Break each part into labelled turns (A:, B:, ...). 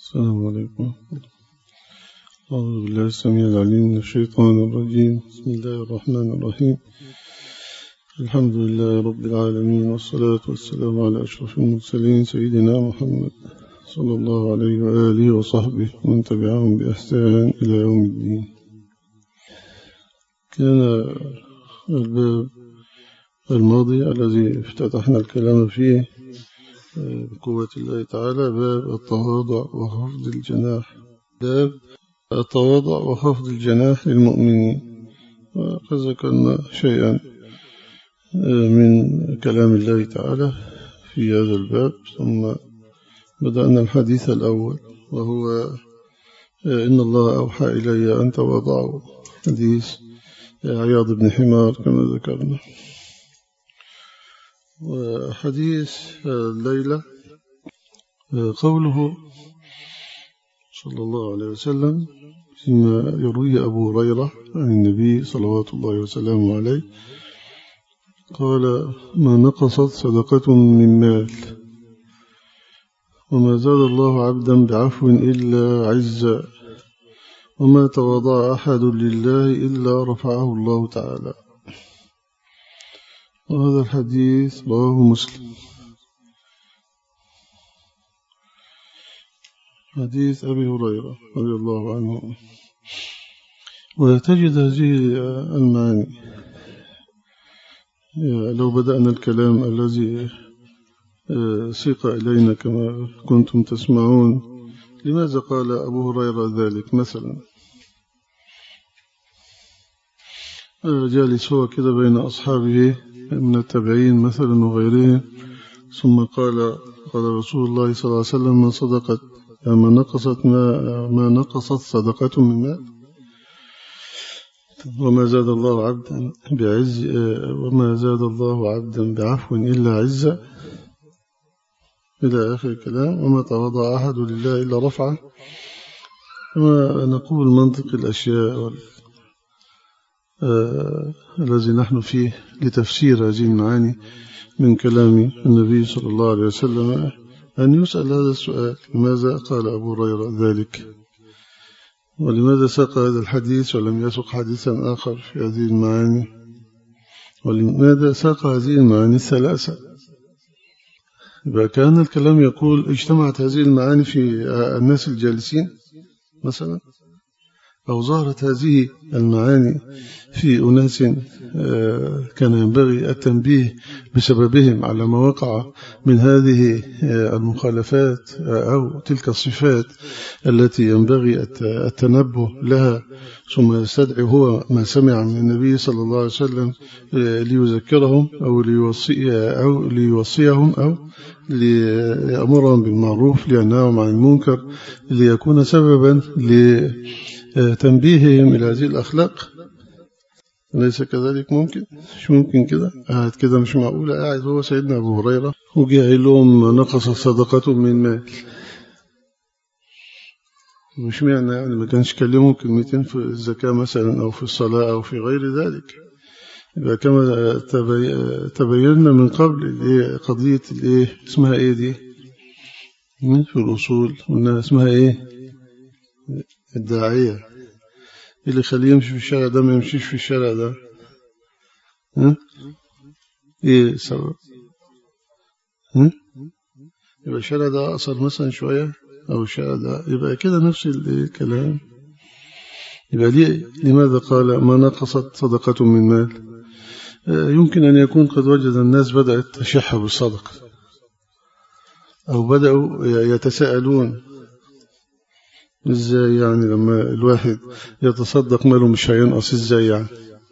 A: السلام عليكم أعوذ بالله السميع العليم من الشيطان الرجيم بسم الله الرحمن الرحيم الحمد لله رب العالمين والصلاة والسلام على أشرف المرسلين سيدنا محمد صلى الله عليه وآله وصحبه ومن تبعهم بإحسان إلى يوم الدين كان الباب الماضي الذي افتتحنا الكلام فيه بقوة الله تعالى باب التواضع وخفض الجناح باب التواضع وخفض الجناح للمؤمنين وقد ذكرنا شيئا من كلام الله تعالى في هذا الباب ثم بدأنا الحديث الأول وهو إن الله أوحى إلي أن تواضعوا حديث عياض بن حمار كما ذكرنا وحديث الليلة قوله صلى الله عليه وسلم فيما يروي أبو هريرة عن النبي صلوات الله وسلامه عليه قال ما نقصت صدقة من مال وما زاد الله عبدا بعفو إلا عزا وما تواضع أحد لله إلا رفعه الله تعالى وهذا الحديث رواه مسلم حديث أبي هريرة رضي الله عنه وتجد هذه المعاني لو بدأنا الكلام الذي سيق إلينا كما كنتم تسمعون لماذا قال أبو هريرة ذلك مثلا جالس هو كده بين أصحابه من التابعين مثلا وغيرهم ثم قال قال رسول الله صلى الله عليه وسلم ما صدقت ما نقصت ما, ما نقصت صدقة من مال وما زاد الله عبدا بعز وما زاد الله عبدا بعفو إلا عزة إلى آخر الكلام وما تواضع أحد لله إلا رفعه كما نقول منطق الأشياء وال آه الذي نحن فيه لتفسير هذه المعاني من كلام النبي صلى الله عليه وسلم أن يسأل هذا السؤال لماذا قال أبو هريرة ذلك ولماذا ساق هذا الحديث ولم يسق حديثا آخر في هذه المعاني ولماذا ساق هذه المعاني الثلاثة إذا كان الكلام يقول اجتمعت هذه المعاني في الناس الجالسين مثلا أو ظهرت هذه المعاني في أناس كان ينبغي التنبيه بسببهم على ما وقع من هذه المخالفات أو تلك الصفات التي ينبغي التنبه لها ثم يستدعي هو ما سمع من النبي صلى الله عليه وسلم ليذكرهم أو, ليوصي أو ليوصيهم أو ليأمرهم بالمعروف لينهاهم عن المنكر ليكون سببا لتنبيههم إلى هذه الأخلاق أليس كذلك ممكن مش ممكن كده قاعد كده مش معقولة قاعد هو سيدنا أبو هريرة وجاء لهم نقص صدقته من مال مش معنى يعني ما كانش كلمهم كلمتين في الزكاة مثلا أو في الصلاة أو في غير ذلك يبقى كما تبينا من قبل قضية الايه اسمها ايه دي في الأصول قلنا اسمها ايه الداعية اللي يخليه يمشي في الشارع ده ما يمشيش في الشارع ده ها ايه السبب ها يبقى الشارع ده أقصر مثلا شوية أو الشارع ده يبقى كده نفس الكلام يبقى ليه لماذا قال ما نقصت صدقة من مال يمكن أن يكون قد وجد الناس بدأت تشح بالصدقة أو بدأوا يتساءلون ازاي يعني لما الواحد يتصدق ماله مش هينقص ازاي يعني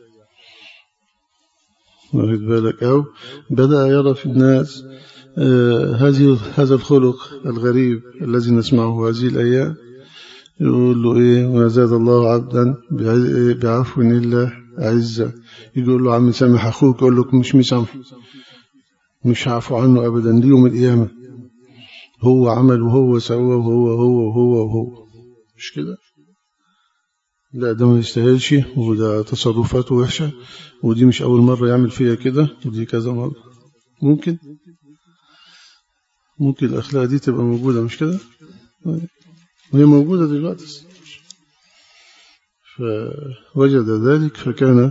A: واخد بالك أو بدأ يرى في الناس هذه هذا الخلق الغريب الذي نسمعه هذه الأيام يقول له إيه ما زاد الله عبدا بعفو إلا عزة يقول له عم سامح أخوك يقول لك مش مسامح مش عفو عنه أبدا ليوم القيامة هو عمل وهو سوى وهو هو وهو وهو مش كده لا ده ما يستاهلش وده تصرفاته وحشة ودي مش أول مرة يعمل فيها كده ودي كذا مرة ممكن ممكن الأخلاق دي تبقى موجودة مش كده وهي موجودة دلوقتي فوجد ذلك فكان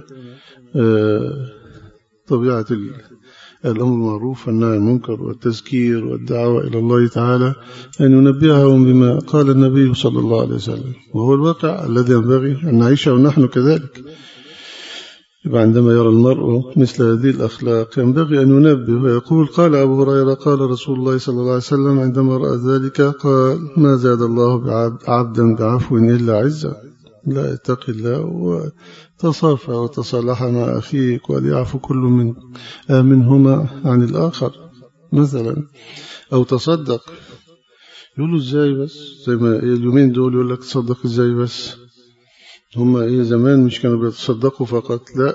A: طبيعة الأمر المعروف والنهي عن المنكر والتذكير والدعوة إلى الله تعالى أن ينبههم بما قال النبي صلى الله عليه وسلم وهو الواقع الذي ينبغي أن نعيشه ونحن كذلك يبقى عندما يرى المرء مثل هذه الأخلاق ينبغي أن ينبه ويقول قال أبو هريرة قال رسول الله صلى الله عليه وسلم عندما رأى ذلك قال ما زاد الله عبدا بعفو إلا عزا لا اتق الله وتصافى وتصالح مع أخيك وليعفو كل من منهما عن الآخر مثلا أو تصدق يقولوا ازاي بس زي ما اليومين دول يقول لك تصدق ازاي بس هم ايه زمان مش كانوا بيتصدقوا فقط لا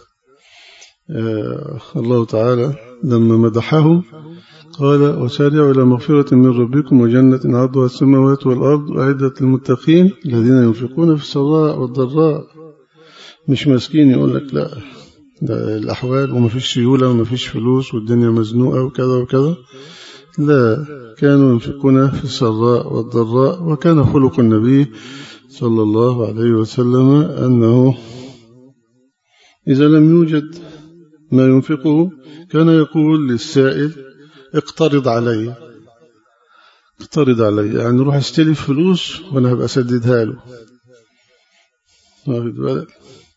A: آه الله تعالى لما مدحهم قال وسارعوا إلى مغفرة من ربكم وجنة عرضها السماوات والأرض وعدة للمتقين الذين ينفقون في السراء والضراء مش مسكين يقول لك لا ده الأحوال وما فيش سيولة وما فيش فلوس والدنيا مزنوقة وكذا وكذا لا كانوا ينفقون في السراء والضراء وكان خلق النبي صلى الله عليه وسلم أنه إذا لم يوجد ما ينفقه كان يقول للسائل اقترض علي اقترض علي يعني روح استلف فلوس وانا هبقى اسددها له واخد بالك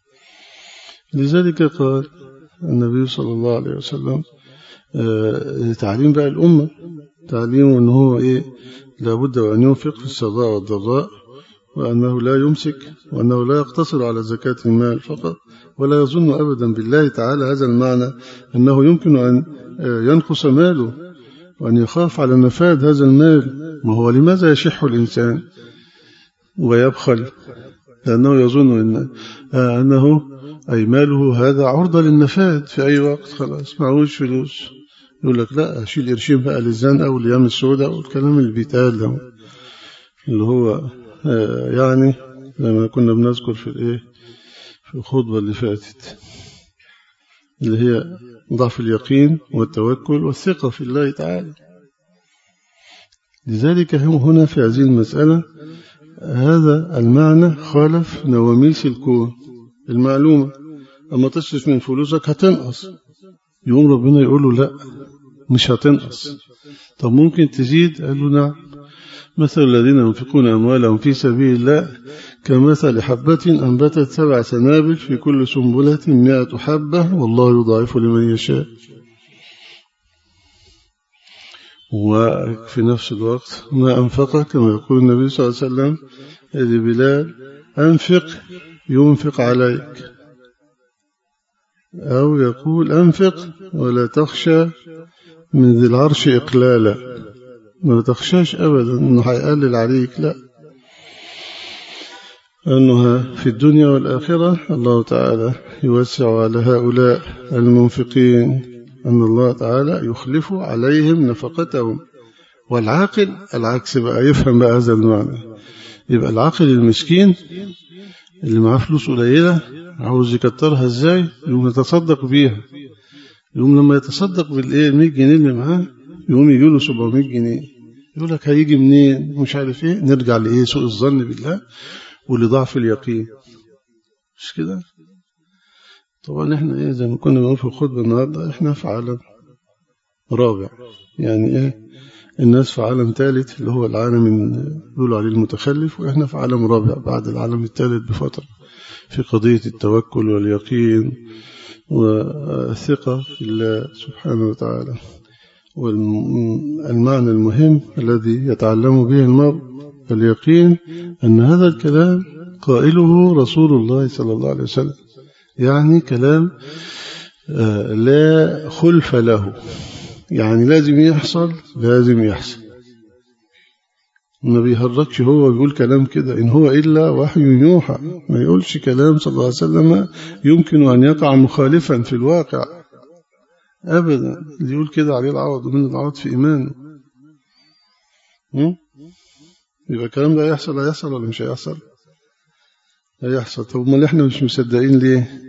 A: لذلك قال النبي صلى الله عليه وسلم آه تعليم بقى الأمة تعليم ان هو ايه لابد أن ينفق في السراء والضراء وأنه لا يمسك وأنه لا يقتصر على زكاة المال فقط ولا يظن أبدا بالله تعالى هذا المعنى أنه يمكن أن ينقص ماله وأن يخاف على نفاد هذا المال ما هو لماذا يشح الإنسان ويبخل لأنه يظن إن أنه أي ماله هذا عرضة للنفاد في أي وقت خلاص معهوش فلوس يقول لك لا أشيل قرشين بقى للزنقة والأيام السوداء والكلام اللي بيتقال ده اللي هو يعني لما كنا بنذكر في الايه في الخطبة اللي فاتت اللي هي ضعف اليقين والتوكل والثقة في الله تعالى لذلك هم هنا في هذه المسألة هذا المعنى خالف نواميس الكون المعلومة أما تصرف من فلوسك هتنقص يقوم ربنا يقول له لا مش هتنقص طب ممكن تزيد قال له نعم مثل الذين ينفقون أموالهم في سبيل الله كمثل حبة أنبتت سبع سنابل في كل سنبلة مئة حبة والله يضاعف لمن يشاء وفي نفس الوقت ما أنفق كما يقول النبي صلى الله عليه وسلم لبلال أنفق ينفق عليك أو يقول أنفق ولا تخشى من ذي العرش إقلالا ما تخشاش أبدا أنه هيقلل عليك لا أنها في الدنيا والآخرة الله تعالى يوسع على هؤلاء المنفقين أن الله تعالى يخلف عليهم نفقتهم والعاقل العكس بقى يفهم بقى هذا المعنى يبقى العاقل المسكين اللي معاه فلوس قليلة عاوز يكترها ازاي يقوم يتصدق بيها يقوم لما يتصدق بالايه 100 جنيه اللي معاه يقوم يجي له 700 جنيه يقول لك هيجي منين مش عارف ايه نرجع لايه سوء الظن بالله ولضعف اليقين مش كده طبعا احنا ايه زي ما كنا بنقول في الخطبه النهارده احنا في عالم رابع يعني ايه الناس في عالم ثالث اللي هو العالم اللي بيقولوا عليه المتخلف واحنا في عالم رابع بعد العالم الثالث بفتره في قضيه التوكل واليقين والثقه في الله سبحانه وتعالى والمعنى المهم الذي يتعلم به المرء اليقين أن هذا الكلام قائله رسول الله صلى الله عليه وسلم يعني كلام لا خلف له يعني لازم يحصل لازم يحصل ما بيهرجش هو بيقول كلام كده إن هو إلا وحي يوحى ما يقولش كلام صلى الله عليه وسلم يمكن أن يقع مخالفا في الواقع أبدا اللي يقول كده عليه العوض ومن العوض في إيمانه يبقى الكلام ده هيحصل هيحصل ولا مش هيحصل هيحصل طب امال احنا مش مصدقين ليه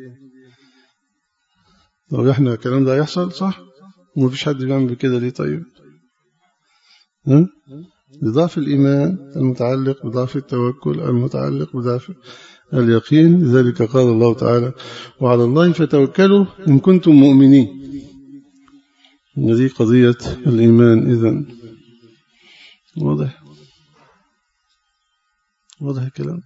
A: طب احنا الكلام ده هيحصل صح ومفيش حد بيعمل كده ليه طيب ها لضعف الإيمان المتعلق بضعف التوكل المتعلق بضعف اليقين لذلك قال الله تعالى وعلى الله فتوكلوا إن كنتم مؤمنين هذه قضية الإيمان إذن واضح واضح الكلام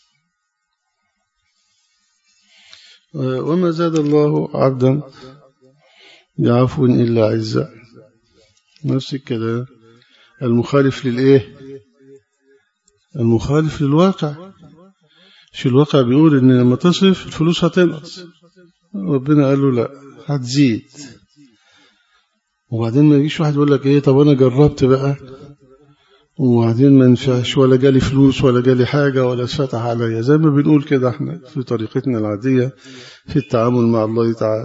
A: وما زاد الله عبدا بعفو إلا عزة نفس الكلام المخالف للإيه المخالف للواقع في الواقع بيقول إن لما تصرف الفلوس هتنقص ربنا قال له لا هتزيد وبعدين ما يجيش واحد يقول لك ايه طب انا جربت بقى وبعدين ما نفعش ولا جالي فلوس ولا جالي حاجة ولا اتفتح عليا زي ما بنقول كده احنا في طريقتنا العادية في التعامل مع الله تعالى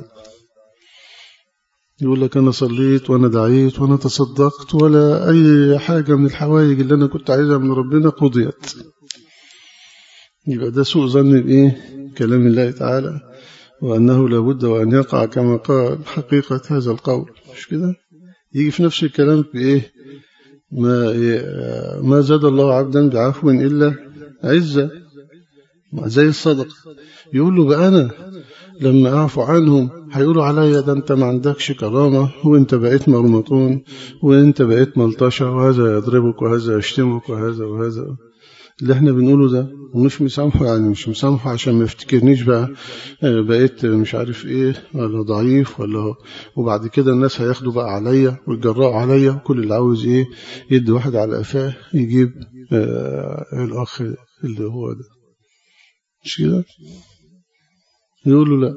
A: يقول لك أنا صليت وأنا دعيت وأنا تصدقت ولا أي حاجة من الحوائج اللي أنا كنت عايزها من ربنا قضيت يبقى ده سوء ظن بإيه كلام الله تعالى وأنه لابد وأن يقع كما قال حقيقة هذا القول مش كده يجي في نفس الكلام بإيه ما ما زاد الله عبدا بعفو إلا عزة زي الصدق يقول له بقى أنا لما أعفو عنهم هيقولوا عليا ده أنت ما عندكش كرامة وأنت بقيت مرمطون وأنت بقيت ملطشة وهذا يضربك وهذا يشتمك وهذا وهذا اللي احنا بنقوله ده ومش مسامحه يعني مش مسامحه عشان ما يفتكرنيش بقى بقيت مش عارف ايه ولا ضعيف ولا وبعد كده الناس هياخدوا بقى عليا ويتجرأوا عليا وكل اللي عاوز ايه يدي واحد على قفاه يجيب آه الاخ اللي هو ده مش كده يقول له لا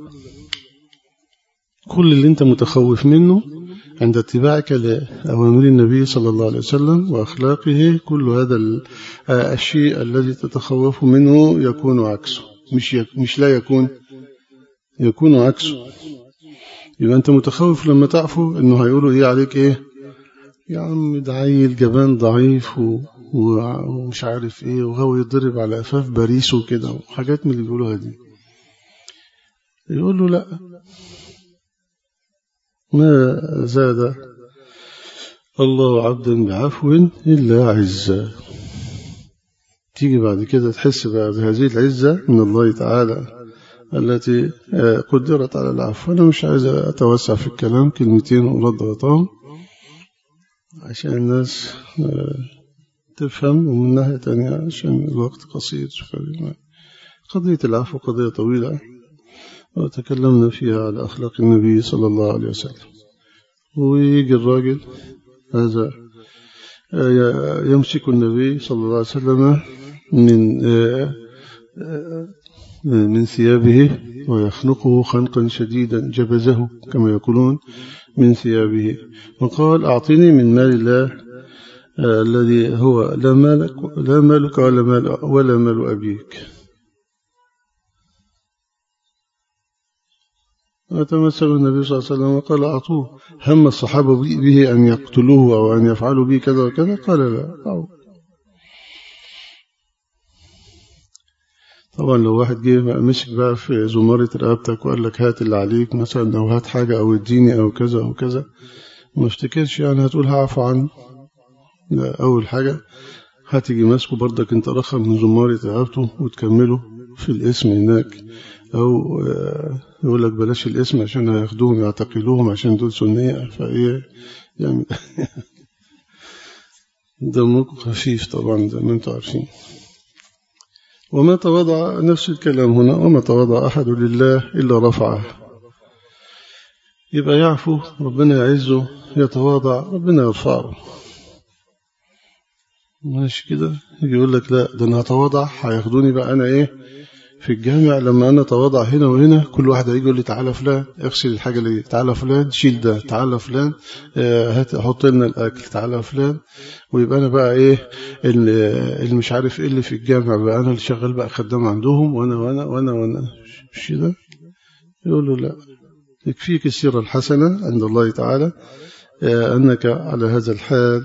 A: كل اللي انت متخوف منه عند اتباعك لأوامر النبي صلى الله عليه وسلم وأخلاقه كل هذا الشيء الذي تتخوف منه يكون عكسه مش مش لا يكون يكون عكسه يبقى أنت متخوف لما تعفو إنه هيقولوا إيه عليك إيه يا عم ده عيل جبان ضعيف و... ومش عارف إيه وهو يضرب على أفاف باريس وكده وحاجات من اللي بيقولوها دي يقول له لا ما زاد الله عبدا بعفو إلا عزة تيجي بعد كده تحس بقى بهذه العزة من الله تعالى التي قدرت على العفو أنا مش عايز أتوسع في الكلام كلمتين ورد غطاهم عشان الناس تفهم ومن ناحية تانية عشان الوقت قصير قضية العفو قضية طويلة وتكلمنا فيها على أخلاق النبي صلى الله عليه وسلم ويجي الراجل هذا يمسك النبي صلى الله عليه وسلم من من ثيابه ويخنقه خنقا شديدا جبزه كما يقولون من ثيابه وقال أعطني من مال الله الذي هو لا مالك لا مالك ولا مال ولا مال أبيك وتمثل النبي صلى الله عليه وسلم وقال أعطوه هم الصحابة به أن يقتلوه أو أن يفعلوا به كذا وكذا قال لا أعطوه طبعا لو واحد جه مسك بقى في زمارة رقبتك وقال لك هات اللي عليك مثلا أو هات حاجة أو اديني أو كذا أو كذا ما افتكرش يعني هتقول هعفو عنه لا أول حاجة هتيجي ماسكه برضك انت رخم من زمارة رقبته وتكمله في الاسم هناك أو يقول لك بلاش الاسم عشان هياخدوهم يعتقلوهم عشان دول سنية فإيه يعني دمكم خفيف طبعا زي ما انتم عارفين وما تواضع نفس الكلام هنا وما تواضع أحد لله إلا رفعه يبقى يعفو ربنا يعزه يتواضع ربنا يرفعه ماشي كده يجي يقول لك لا ده انا هتواضع هياخدوني بقى انا ايه في الجامع لما انا اتواضع هنا وهنا كل واحد هيجي يقول لي تعالى فلان اغسل الحاجه اللي تعالى فلان شيل ده تعالى فلان هات حط لنا الاكل تعالى فلان ويبقى انا بقى ايه اللي مش عارف ايه اللي في الجامع بقى انا اللي شغال بقى خدام عندهم وانا وانا وانا وانا مش كده يقول له لا يكفيك السيره الحسنه عند الله تعالى انك على هذا الحال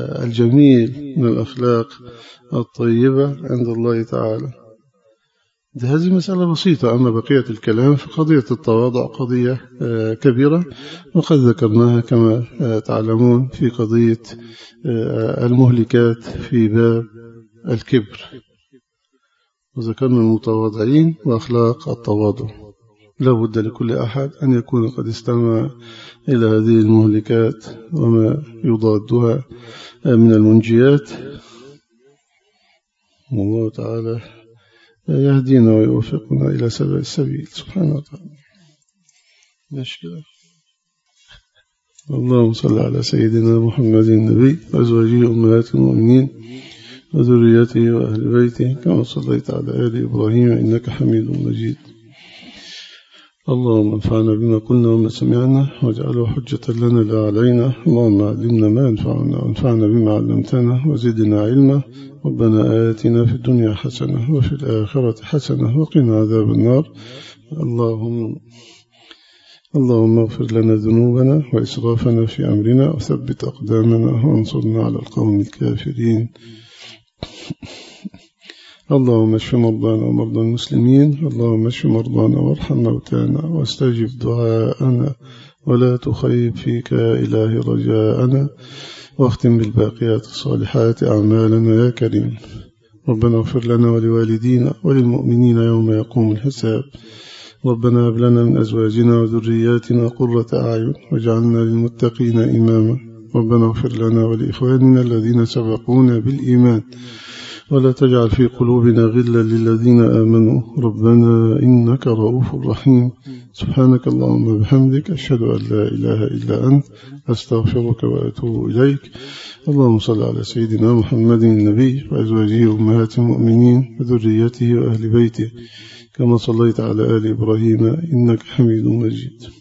A: الجميل من الأخلاق الطيبة عند الله تعالى هذه مسألة بسيطة أما بقية الكلام فقضية التواضع قضية كبيرة وقد ذكرناها كما تعلمون في قضية المهلكات في باب الكبر وذكرنا المتواضعين وأخلاق التواضع لا بد لكل أحد أن يكون قد استمع إلى هذه المهلكات وما يضادها من المنجيات والله تعالى يهدينا ويوفقنا إلى سبع السبيل سبحانه وتعالى مشكلة اللهم صل على سيدنا محمد النبي وأزواجه أمهات المؤمنين وذريته وأهل بيته كما صليت على آل إبراهيم إنك حميد مجيد اللهم انفعنا بما قلنا وما سمعنا واجعله حجة لنا لا علينا اللهم علمنا ما ينفعنا وانفعنا بما علمتنا وزدنا علما ربنا آتنا في الدنيا حسنة وفي الآخرة حسنة وقنا عذاب النار اللهم اللهم اغفر لنا ذنوبنا وإسرافنا في أمرنا وثبت أقدامنا وانصرنا على القوم الكافرين اللهم اشف مرضانا ومرضى المسلمين اللهم اشف مرضانا وارحم موتانا واستجب دعاءنا ولا تخيب فيك يا إلهي رجاءنا واختم بالباقيات الصالحات أعمالنا يا كريم ربنا اغفر لنا ولوالدينا وللمؤمنين يوم يقوم الحساب ربنا هب لنا من أزواجنا وذرياتنا قرة أعين واجعلنا للمتقين إماما ربنا اغفر لنا ولإخواننا الذين سبقونا بالإيمان ولا تجعل في قلوبنا غلا للذين آمنوا ربنا إنك رؤوف رحيم سبحانك اللهم وبحمدك أشهد أن لا إله إلا أنت أستغفرك وأتوب إليك اللهم صل على سيدنا محمد النبي وأزواجه أمهات المؤمنين وذريته وأهل بيته كما صليت على آل إبراهيم إنك حميد مجيد